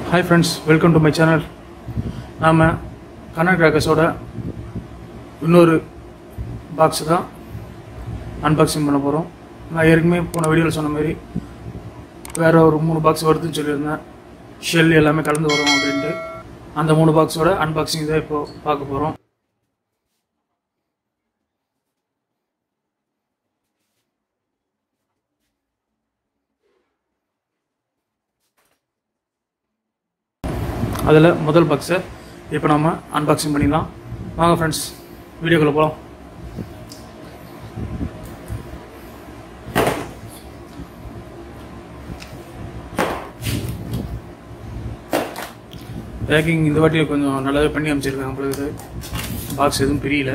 Hi friends welcome to my channel நாம் கண்ணன் கிராக்கர்ஸோட இன்னொரு box தான் அன்பாக்சிங் பண்ண போகிறோம் நான் ஏற்கனவே போன வீடியோவில் சொன்ன மாதிரி வேறு ஒரு மூணு பாக்ஸ் வருதுன்னு சொல்லியிருந்தேன் ஷெல் எல்லாமே கலந்து வரும் அப்படின்ட்டு அந்த மூணு பாக்ஸோட அன்பாக்சிங் தான் இப்போ பார்க்க போகிறோம் அதில் முதல் பாக்ஸை இப்போ நம்ம அன்பாக்சிங் பண்ணிடலாம் வாங்க ஃப்ரெண்ட்ஸ் வீடியோக்குள்ளே போகலாம் பேக்கிங் இந்த வாட்டி கொஞ்சம் நல்லாவே பண்ணி அமைச்சிருக்காங்க உங்களுக்கு பாக்ஸ் எதுவும் பிரியல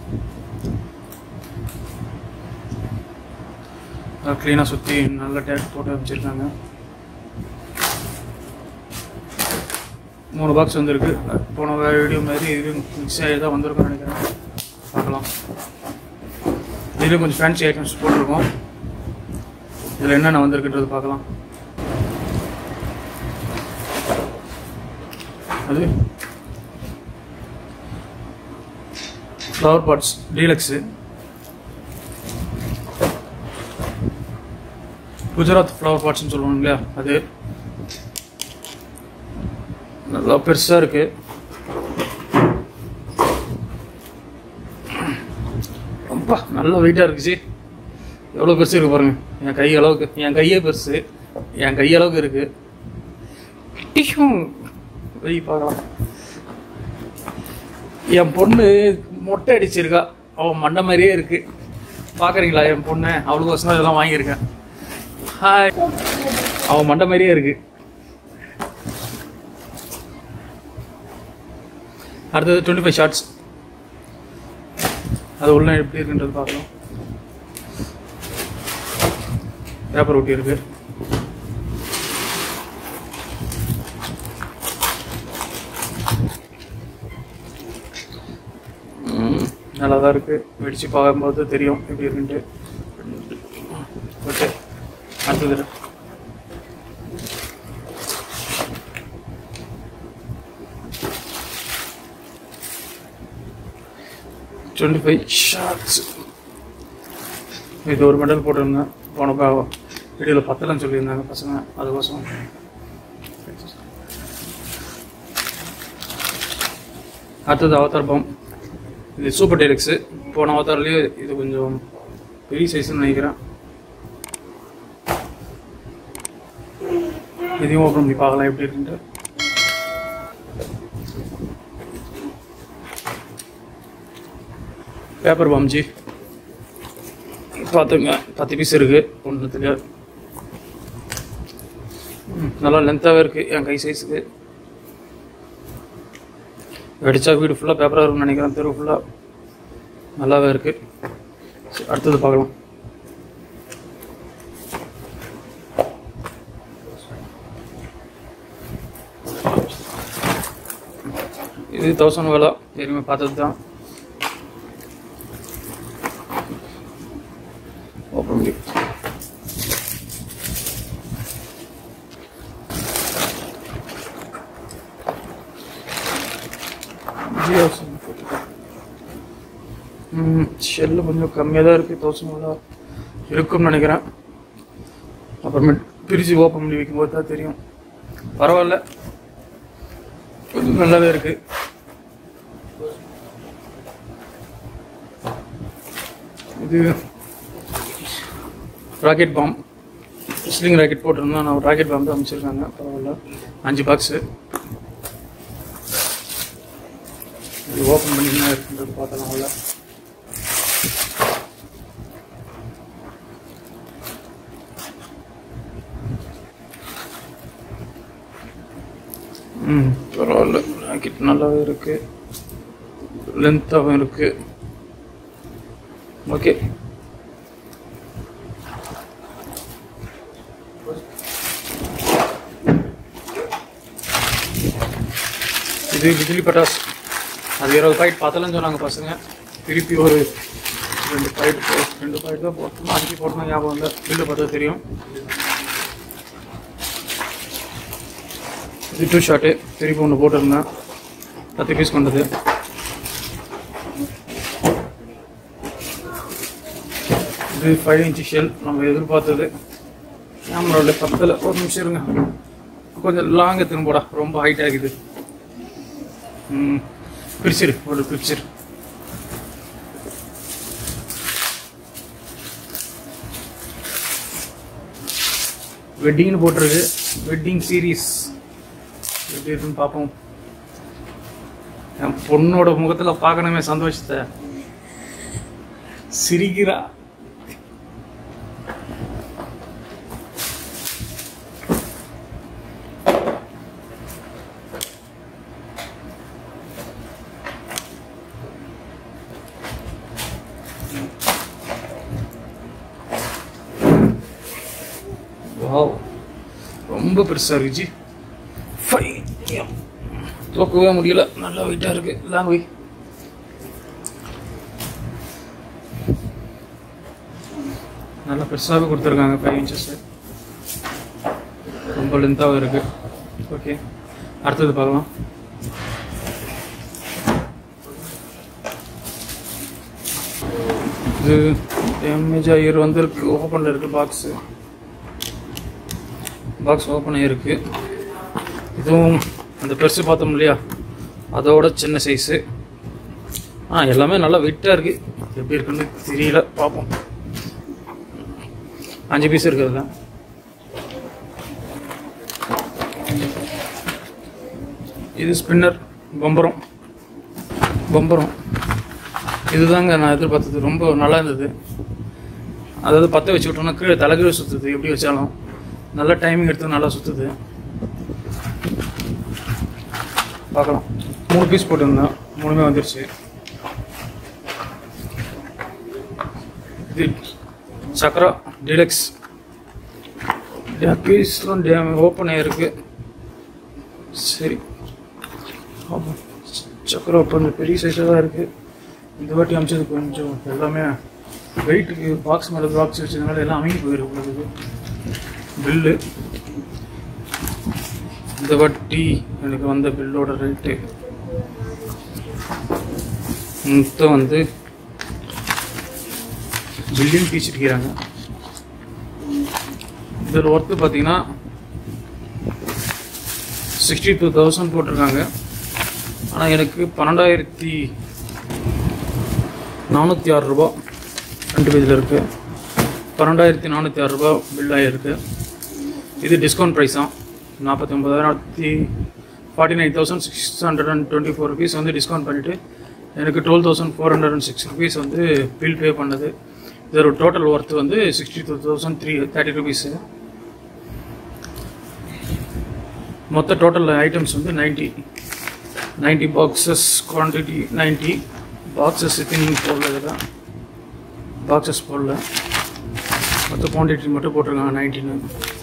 க்ளீனாக சுற்றி நல்ல டேக் போட்டு அமைச்சிருக்காங்க மூணு பாக்ஸ் வந்திருக்கு போன வீடியோ மாதிரி இது மிக்ஸ் ஆகி தான் வந்திருக்கும்னு நினைக்கிறேன் பார்க்கலாம் இதுலேயும் கொஞ்சம் ஃபேன்சி ஐட்டம்ஸ் போட்டிருக்கோம் இதில் என்னென்ன வந்திருக்குன்றது பார்க்கலாம் அது flower pots deluxe Gujarat flower பாட்ஸ்னு சொல்லுவாங்க இல்லையா அது நல்லா பெருசாக இருக்கு ரொம்ப நல்ல வெயிட்டாக இருக்குச்சு எவ்வளோ பெருசு இருக்கு பாருங்க என் கை அளவுக்கு என் கையே பெருசு என் கை அளவுக்கு இருக்கு டிஷ்யூம் வெய் பார்க்கலாம் என் பொண்ணு மொட்டை அடிச்சிருக்கா அவன் மண்டை மாதிரியே இருக்கு பார்க்குறீங்களா என் பொண்ணு அவளுக்கு வசனம் இதெல்லாம் வாங்கியிருக்கேன் ஹாய் அவன் மண்டை மாதிரியே இருக்கு அடுத்தது டுவெண்ட்டி ஃபைவ் ஷார்ட்ஸ் அது உள்ள எப்படி இருக்குன்றது பார்க்கலாம் பேப்பர் ஒட்டி இருக்கு ம், நல்லா தான் இருக்கு வெடிச்சு பார்க்கும்போது தெரியும் எப்படி இருக்குன்ட்டு ஓகே அடுத்தது டுவெண்ட்டி ஃபைவ் ஷார்ட்ஸ் இது ஒரு மெடல் போட்டிருந்தேன் போன வீடியோவில் பத்தலன்னு சொல்லியிருந்தாங்க பசங்க அதுக்கோசம் அடுத்தது அவதார் பம் இது சூப்பர் டெலிக்ஸு போன அவதார்லேயே இது கொஞ்சம் பெரிய சைஸ்னு நினைக்கிறேன் இதையும் ஓப்பன் பண்ணி பார்க்கலாம் எப்படி இருக்குன்ட்டு பேப்பர் பாம்ஜி பார்த்துங்க பத்து பீஸ் இருக்கு ஒன்றுத்துல நல்லா லென்த்தாகவே இருக்கு என் கை சைஸுக்கு வெடிச்சா வீடு ஃபுல்லாக பேப்பராக இருக்கும்னு நினைக்கிறேன் தெரு ஃபுல்லாக நல்லாவே இருக்கு சரி, அடுத்தது பார்க்கலாம் இது தௌசண்ட் வேலை ஏற்கனவே பார்த்தது தான் ஓப்பன் பண்ணி ஜியோ சிம் போட்டுக்கலாம் ஷெல்லு கொஞ்சம் கம்மியாக தான் இருக்குது தௌசண்ட் இருக்கும்னு நினைக்கிறேன் அப்புறமேட் பிரித்து ஓப்பன் பண்ணி வைக்கும்போது தான் தெரியும் பரவாயில்ல கொஞ்சம் நல்லாவே இருக்குது இது ராக்கெட் பாம் ஸ்லிங் ராக்கெட் போட்டிருந்தோம் நான் ராக்கெட் பாம் தான் அமைச்சிருக்காங்க பரவாயில்ல அஞ்சு பாக்ஸு இது ஓப்பன் பண்ணி என்ன இருக்குன்றது பார்த்தலாம் உள்ள ம் பரவாயில்ல ராக்கெட் நல்லாவே இருக்கு லென்த்தாகவும் இருக்கு ஓகே இது பிஜிலி பட்டாஸ் அது இருபது பாக்கெட் பார்த்தலன்னு சொன்னாங்க பசங்க திருப்பி ஒரு ரெண்டு பாக்கெட் போ- ரெண்டு பாக்கெட் தான் போட்டோம் அஞ்சு போட்டோம் ஞாபகம் இல்லை பில்லு பார்த்தா தெரியும் இது டூ ஷாட்டு திருப்பி ஒன்று போட்டிருந்தேன் பத்து பீஸ் கொண்டது இது ஃபைவ் இன்ச்சு ஷெல் நம்ம எதிர்பார்த்தது கேமராவில் பத்தில் ஒரு நிமிஷம் இருங்க கொஞ்சம் லாங் திரும்படா ரொம்ப ஹைட் ஆகுது ம் பிரிச்சிரு ஒரு பிரிச்சிரு வெட்டிங்னு போட்டிருக்கு வெட்டிங் சீரீஸ் எப்படி இருக்குன்னு பார்ப்போம் என் பொண்ணோட முகத்தில் பார்க்கணுமே சந்தோஷத்தை சிரிக்கிறா வாவ் ரொம்ப பெருசாக இருக்குச்சு ஃபைன் தூக்கவே முடியல நல்லா வெயிட்டாக இருக்கு லாங் வை நல்லா பெருசாகவே கொடுத்துருக்காங்க ஃபைவ் இன்ச்சஸ் ரொம்ப லென்த்தாகவும் இருக்கு ஓகே அடுத்தது பார்க்கலாம் இது டேமேஜ் ஆகிரு வந்திருக்கு ஓப்பனில் இருக்கு பாக்ஸு பாக்ஸ் ஓப்பன் ஆகிருக்கு இதுவும் அந்த பெருசு பார்த்தோம் இல்லையா அதோட சின்ன சைஸு ஆ எல்லாமே நல்லா வெயிட்டாக இருக்குது எப்படி இருக்குன்னு தெரியல பார்ப்போம் அஞ்சு பீஸ் இருக்கிறது தான் இது ஸ்பின்னர் பம்பரம் பம்பரம் இதுதாங்க நான் எதிர்பார்த்தது ரொம்ப நல்லா இருந்தது அதாவது பற்ற வச்சு விட்டோம்னா கீழே தலைகீழ சுற்றுது எப்படி வச்சாலும் நல்லா டைமிங் எடுத்து நல்லா சுற்றுது பார்க்கலாம் மூணு பீஸ் போட்டிருந்தேன் மூணுமே வந்துருச்சு இது சக்கரா டிலக்ஸ் பீஸ்லாம் டே ஓப்பன் ஆகிருக்கு சரி ஆமாம் சக்கரா ஓப்பன் பெரிய சைஸாக தான் இருக்குது இந்த வாட்டி அமைச்சது கொஞ்சம் எல்லாமே வெயிட்டுக்கு பாக்ஸ் மேலே பாக்ஸ் வச்சதுனால எல்லாம் அமைங்கி போயிருக்கு பில்லு இந்த வட்டி எனக்கு வந்த பில்லோட ரேட்டு மொத்தம் வந்து பில்லியன் பீச்சிருக்கிறாங்க இதில் ஒர்த்து பார்த்தீங்கன்னா சிக்ஸ்டி டூ தௌசண்ட் போட்டிருக்காங்க ஆனால் எனக்கு பன்னெண்டாயிரத்தி நானூற்றி ஆறு ரூபா ரெண்டு பேஜில் இருக்குது பன்னெண்டாயிரத்தி நானூற்றி ஆறு ரூபா பில் ஆகிருக்கு இது டிஸ்கவுண்ட் ப்ரைஸ் தான் நாற்பத்தி ஒம்பதாயிரத்தி forty nine thousand six hundred and twenty four rupees வந்து டிஸ்கவுண்ட் பண்ணிவிட்டு எனக்கு twelve thousand four hundred and six rupees வந்து பில் பே பண்ணது இதோட டோட்டல் ஒர்த் வந்து sixty two thousand three thirty rupees மொத்த டோட்டல் ஐட்டம்ஸ் வந்து ninety ninety boxes quantity ninety boxes இத்தினி போடல இதெல்லாம் பாக்ஸஸ் போடல மொத்த குவான்டிட்டி மட்டும் போட்டிருக்காங்க நைன்டீனு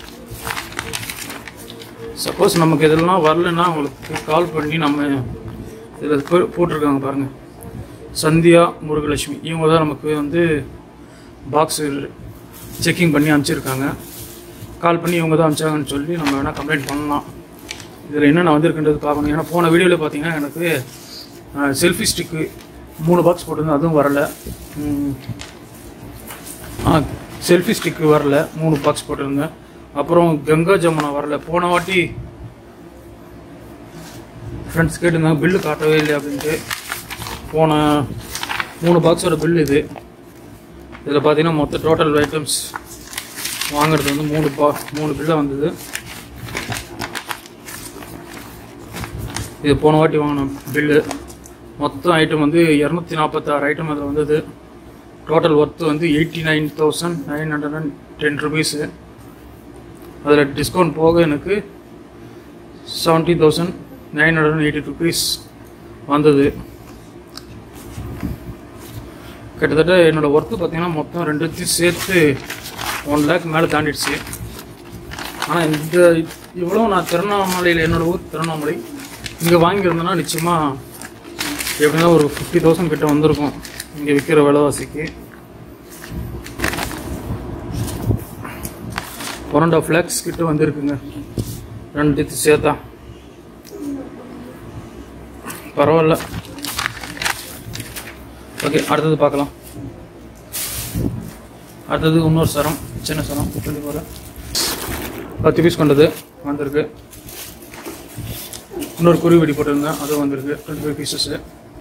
சப்போஸ் நமக்கு இதெல்லாம் வரலன்னா உங்களுக்கு கால் பண்ணி நம்ம இதில் போட்டிருக்காங்க பாருங்கள் சந்தியா முருகலட்சுமி இவங்க தான் நமக்கு வந்து பாக்ஸு செக்கிங் பண்ணி அனுப்பிச்சிருக்காங்க கால் பண்ணி இவங்க தான் அனுப்பிச்சாங்கன்னு சொல்லி நம்ம வேணால் கம்ப்ளைண்ட் பண்ணலாம் இதில் என்னென்ன வந்திருக்குன்றது பார்க்கணும் ஏன்னா போன வீடியோவில் பார்த்தீங்கன்னா எனக்கு செல்ஃபி ஸ்டிக்கு மூணு பாக்ஸ் போட்டிருந்தேன் அதுவும் வரல ம், ஆ செல்ஃபி ஸ்டிக்கு வரல மூணு பாக்ஸ் போட்டிருந்தேன் அப்புறம் கங்கா ஜமுனா வரல போன வாட்டி ஃப்ரெண்ட்ஸ் கேட்டிருந்தாங்க பில்லு காட்டவே இல்லை அப்படின்ட்டு போன மூணு பாக்ஸோட பில் இது இதில் பார்த்தீங்கன்னா மொத்த டோட்டல் ஐட்டம்ஸ் வாங்குறது வந்து மூணு பா மூணு பில்லாக வந்தது இது போன வாட்டி வாங்கின பில்லு மொத்தம் ஐட்டம் வந்து இரநூத்தி நாற்பத்தாறு ஐட்டம் அதில் வந்தது டோட்டல் ஒர்த்து வந்து eighty nine thousand nine hundred and ten rupees அதில் டிஸ்கவுண்ட் போக எனக்கு seventy thousand nine hundred and eighty rupees வந்தது கிட்டத்தட்ட என்னோடய ஒர்க்கு பார்த்தீங்கன்னா மொத்தம் ரெண்டுத்தையும் சேர்த்து ஒன் லேக் மேலே தாண்டிடுச்சு ஆனால் இந்த இவ்வளோ நான் திருவண்ணாமலையில் என்னோட ஊர் திருவண்ணாமலை இங்கே வாங்கியிருந்தேன்னா நிச்சயமாக எப்படின்னா ஒரு ஃபிஃப்டி தௌசண்ட் கிட்ட வந்திருக்கும் இங்கே விற்கிற விலைவாசிக்கு ஒன் அண்ட் ஆஃப் லேக்ஸ் கிட்ட வந்திருக்குங்க ரெண்டுத்து சேர்த்தா பரவாயில்ல ஓகே அடுத்தது பார்க்கலாம் அடுத்தது இன்னொரு சரம் சின்ன சரம் டுவெண்ட்டி ஃபோர் பத்து பீஸ் கொண்டது வந்திருக்கு இன்னொரு குருவி வெடி போட்டிருந்தேன் அதுவும் வந்திருக்கு டுவெண்ட்டி ஃபைவ் பீசஸ்ஸு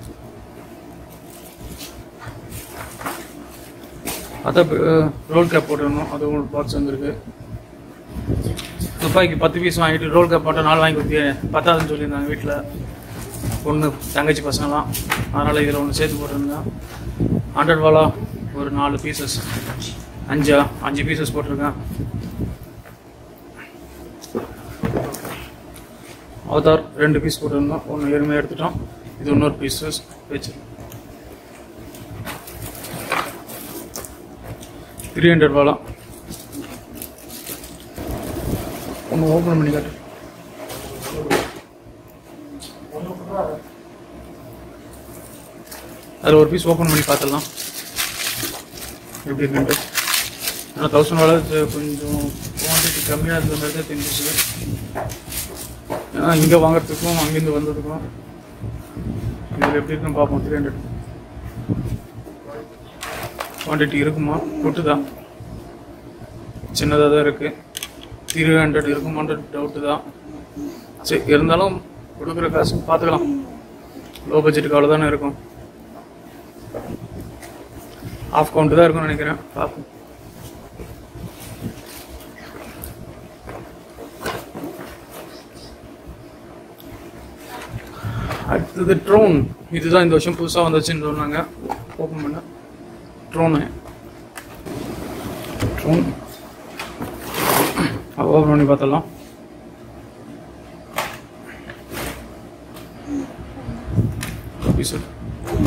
அதான் ரோல் கேப் போட்டிருந்தோம் அதுவும் ஒரு பாக்ஸ் வந்திருக்கு துப்பாக்கி பத்து பீஸ் வாங்கிட்டு ரோல் கேப் போட்டு நாலு வாங்கி கொடுத்து பத்தாதுன்னு சொல்லியிருந்தாங்க வீட்டில் பொண்ணு தங்கச்சி பசங்களாம் அதனால் இதில் ஒன்று சேர்த்து போட்டிருந்தேன் ஹண்ட்ரட் வாலா ஒரு நாலு பீசஸ் அஞ்சா அஞ்சு பீசஸ் போட்டிருக்கேன் அவதார் ரெண்டு பீஸ் போட்டிருந்தோம் ஒன்று எருமையாக எடுத்துட்டோம் இது இன்னொரு பீசஸ் வச்சு த்ரீ ஹண்ட்ரட் வாலா ஒன்று ஓப்பன் பண்ணி காட்டு அதில் ஒரு பீஸ் ஓப்பன் பண்ணி பார்த்துடலாம் எப்படி இருக்குன்ட்டு ஆனால் தௌசண்ட் வாலர்ஸ் கொஞ்சம் குவான்டிட்டி கம்மியாக இருந்த மாதிரி தான் தெரிஞ்சிச்சு ஏன்னா இங்கே வாங்குறதுக்கும் அங்கேருந்து வந்ததுக்கும் இதில் எப்படி இருக்குன்னு பார்ப்போம் த்ரீ ஹண்ட்ரட் குவான்டிட்டி இருக்குமா கொட்டு தான் சின்னதாக தான் இருக்குது த்ரீ ஹண்ட்ரட் இருக்குமான்ற டவுட்டு தான் சரி இருந்தாலும் கொடுக்குற காசு பார்த்துக்கலாம் லோ பட்ஜெட்டுக்கு அவ்வளோதானே இருக்கும் ஆஃப் கவுண்ட் தான் இருக்கும்னு நினைக்கிறேன் பார்ப்போம் அடுத்தது ட்ரோன் இதுதான் இந்த வருஷம் புதுசாக வந்துச்சுன்னு சொன்னாங்க ஓப்பன் பண்ண ட்ரோனு ட்ரோன் ஓப்பன் பண்ணி பார்த்தலாம் எபிசோட்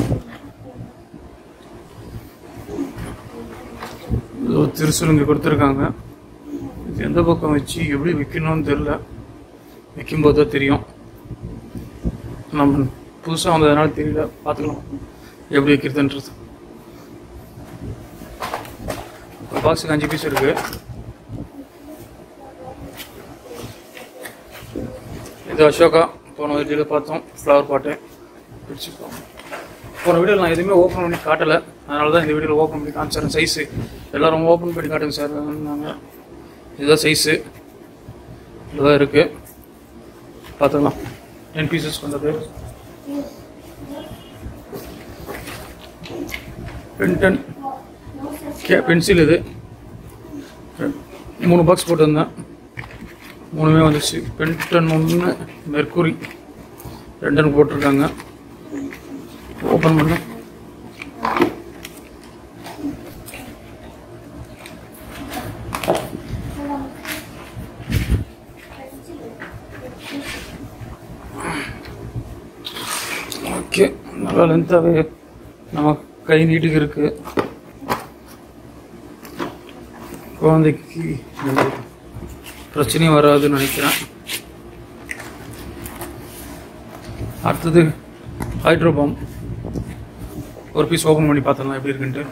ஏதோ திருசூல் இங்கே கொடுத்துருக்காங்க இது எந்த பக்கம் வச்சு எப்படி வைக்கணும்னு தெரில வைக்கும்போது தான் தெரியும் நம்ம புதுசாக வந்ததுனால தெரியல பார்த்துக்கலாம் எப்படி வைக்கிறதுன்றது ஒரு பாக்ஸுக்கு அஞ்சு பீஸ் இருக்கு இது அசோகா போன வீடியோவில் பார்த்தோம் ஃப்ளவர் பாட்டு பிடிச்சிப்போம் போன வீடியோவில் நான் எதுவுமே ஓப்பன் பண்ணி காட்டலை அதனால தான் இந்த வீடியோவில் ஓப்பன் பண்ணி காமிச்சிடுறேன் சைஸு எல்லாரும் ஓப்பன் பண்ணி காட்டுங்க சார் இருந்தாங்க இதுதான் சைஸு இதுதான் இருக்குது பார்த்துக்கலாம் டென் பீசஸ் வந்தது பென்டன் கே பென்சில் இது மூணு பாக்ஸ் போட்டிருந்தேன் மூணுமே வந்துச்சு பென்டன் ஒன்று மெர்க்குரி ரெண்டுன்னு போட்டிருக்காங்க ஓப்பன் பண்ண ஓகே நல்லா லென்த்தாகவே நம்ம கை நீட்டுக்கு இருக்கு குழந்தைக்கு எந்த பிரச்சனையும் வராதுன்னு நினைக்கிறேன் அடுத்தது ஹைட்ரோபாம் ஒரு பீஸ் ஓப்பன் பண்ணி பார்த்தலாம் எப்படி இருக்குன்ட்டு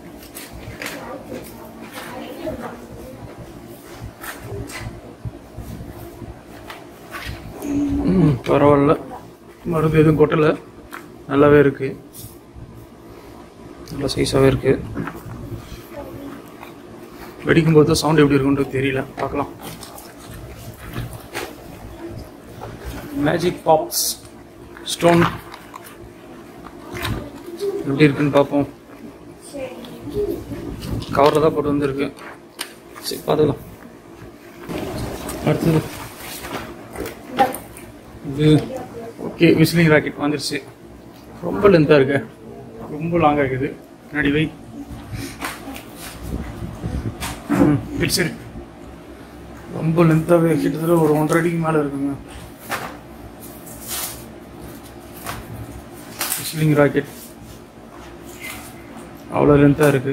ம் பரவாயில்ல மருந்து எதுவும் கொட்டலை நல்லாவே இருக்கு நல்ல சைஸாகவே இருக்கு வெடிக்கும்போது தான் சவுண்ட் எப்படி இருக்குன்றது தெரியல பார்க்கலாம் மேஜிக் பாப்ஸ் ஸ்டோன் எப்படி இருக்குன்னு பார்ப்போம் கவரில் தான் போட்டு வந்திருக்கு சரி பார்த்துக்கலாம் அடுத்தது இது ஓகே விஸ்லிங் ராக்கெட் வந்துருச்சு ரொம்ப லென்த்தாக இருக்கு ரொம்ப லாங்காக இருக்குது பின்னாடி வை ம் பிடிச்சிரு ரொம்ப லென்த்தாகவே கிட்டத்தட்ட ஒரு ஒன்றரை அடிக்கு மேலே இருக்குங்க விஸ்லிங் ராக்கெட் அவ்வளோ லென்த்தாக இருக்கு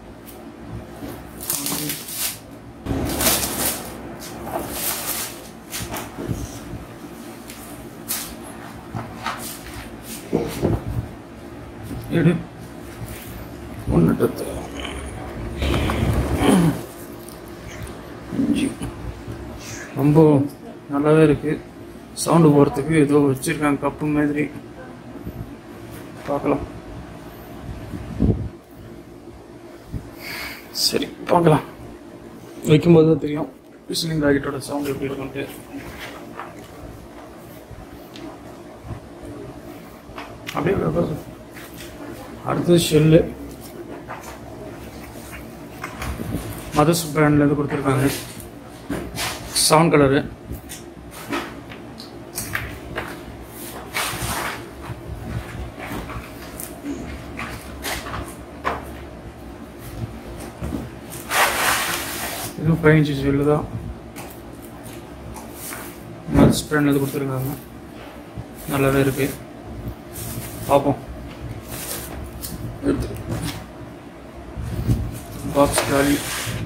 எடு ஒன்று அஞ்சு ரொம்ப நல்லாவே இருக்கு சவுண்டு போகிறதுக்கு ஏதோ வச்சுருக்காங்க கப்பு மாதிரி பார்க்கலாம் சரி பார்க்கலாம் வைக்கும்போது தான் தெரியும் விசிலிங் ராக்கெட்டோட சவுண்ட் எப்படி இருக்குன்ட்டு அப்படியே வைப்பா. அடுத்தது ஷெல்லு மதர்ஸ் பிராண்ட்லேருந்து கொடுத்துருக்காங்க செவன் கலரு இதுவும் ஃபைவ் இன்ச்சு செல்லு தான் மதர்ஸ் பிராண்ட்லேருந்து கொடுத்துருக்காங்க நல்லாவே இருக்கு பார்ப்போம் பாக்ஸ் காலி